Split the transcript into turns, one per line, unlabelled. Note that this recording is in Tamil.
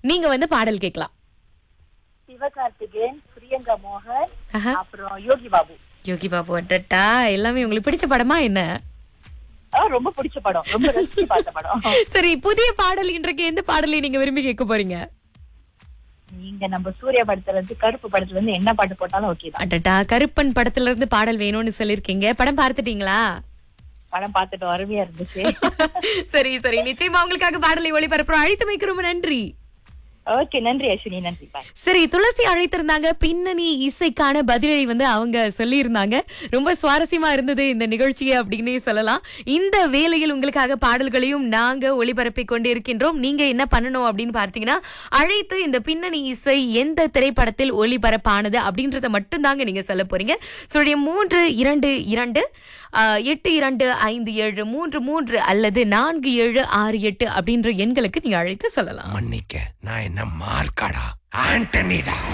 நீங்க வந்து பாடல் கேட்கலாம்
சிவகார்த்திகேயன் பிரியங்கா மோகன்
ஆஹா.
அப்புறம் யோகி பாபு
யோகி பாபு அட்டட்டா எல்லாமே உங்களுக்கு பிடிச்ச படமா என்ன
ஆ, ரொம்ப பிடிச்ச படம் ரொம்ப ரசிச்சு பார்த்த படம்
சரி புதிய பாடல் இன்றைக்கு எந்த பாடலை நீங்க விரும்பி கேட்க போறீங்க
நீங்க நம்ம சூர்யா படத்துல இருந்து கருப்பு படத்துல இருந்து என்ன பாட்டு போட்டாலும் ஓகே தான்
அட்டட்டா கருப்பன் படத்துல இருந்து பாடல் வேணும்னு சொல்லிருக்கீங்க படம் பார்த்துட்டீங்களா
படம் பார்த்துட்டு அருமையா இருந்துச்சு
சரி சரி நிச்சயமா உங்களுக்காக பாடலை ஒளிபரப்புறோம் அழைத்தமைக்கு ரொம்ப நன்றி
ஓகே நன்றி அஸ்வினி நன்றி பாய்
சரி துளசி அழைத்திருந்தாங்க பின்னணி இசைக்கான பதிலை வந்து அவங்க சொல்லியிருந்தாங்க ரொம்ப சுவாரஸ்யமா இருந்தது இந்த நிகழ்ச்சியை அப்படின்னே சொல்லலாம் இந்த வேளையில் உங்களுக்காக பாடல்களையும் நாங்க ஒளிபரப்பி கொண்டு இருக்கின்றோம் நீங்க என்ன பண்ணணும் அப்படின்னு பார்த்தீங்கன்னா அழைத்து இந்த பின்னணி இசை எந்த திரைப்படத்தில் ஒளிபரப்பானது அப்படின்றத மட்டும் தாங்க நீங்க சொல்ல போறீங்க சொல்லிய மூன்று இரண்டு இரண்டு ஆஹ், எட்டு இரண்டு ஐந்து ஏழு மூன்று மூன்று அல்லது நான்கு ஏழு ஆறு எட்டு அப்படின்ற எண்களுக்கு நீங்க அழைத்து சொல்லலாம்
மன்னிக்க நான் என்ன மார்க்காடா ஆண்டனிடா